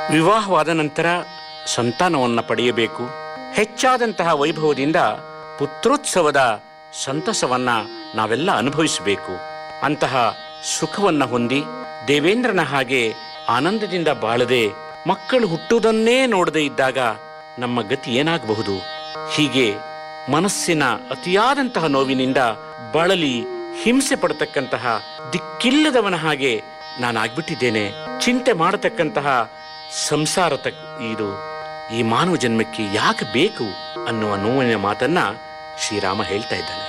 ವಿವಾಹವಾದ ನಂತರ ಸಂತಾನವನ್ನು ಪಡೆಯಬೇಕು ಹೆಚ್ಚಾದಂತಹ ವೈಭವದಿಂದ ಪುತ್ರೋತ್ಸವದ ಸಂತಸವನ್ನ ನಾವೆಲ್ಲ ಅನುಭವಿಸಬೇಕು ಅಂತಹ ಸುಖವನ್ನ ಹೊಂದಿ ದೇವೇಂದ್ರನ ಹಾಗೆ ಆನಂದದಿಂದ ಬಾಳದೆ ಮಕ್ಕಳು ಹುಟ್ಟುವುದನ್ನೇ ನೋಡದೇ ಇದ್ದಾಗ ನಮ್ಮ ಗತಿ ಏನಾಗಬಹುದು ಹೀಗೆ ಮನಸ್ಸಿನ ಅತಿಯಾದಂತಹ ನೋವಿನಿಂದ ಬಳಲಿ ಹಿಂಸೆ ಪಡತಕ್ಕಂತಹ ದಿಕ್ಕಿಲ್ಲದವನ ಹಾಗೆ ನಾನಾಗ್ಬಿಟ್ಟಿದ್ದೇನೆ ಚಿಂತೆ ಮಾಡತಕ್ಕಂತಹ ಸಂಸಾರ ತಕ್ ಇದು ಈ ಮಾನವ ಜನ್ಮಕ್ಕೆ ಯಾಕೆ ಬೇಕು ಅನ್ನುವ ನೋವಿನ ಮಾತನ್ನ ಶ್ರೀರಾಮ ಹೇಳ್ತಾ ಇದ್ದಾನೆ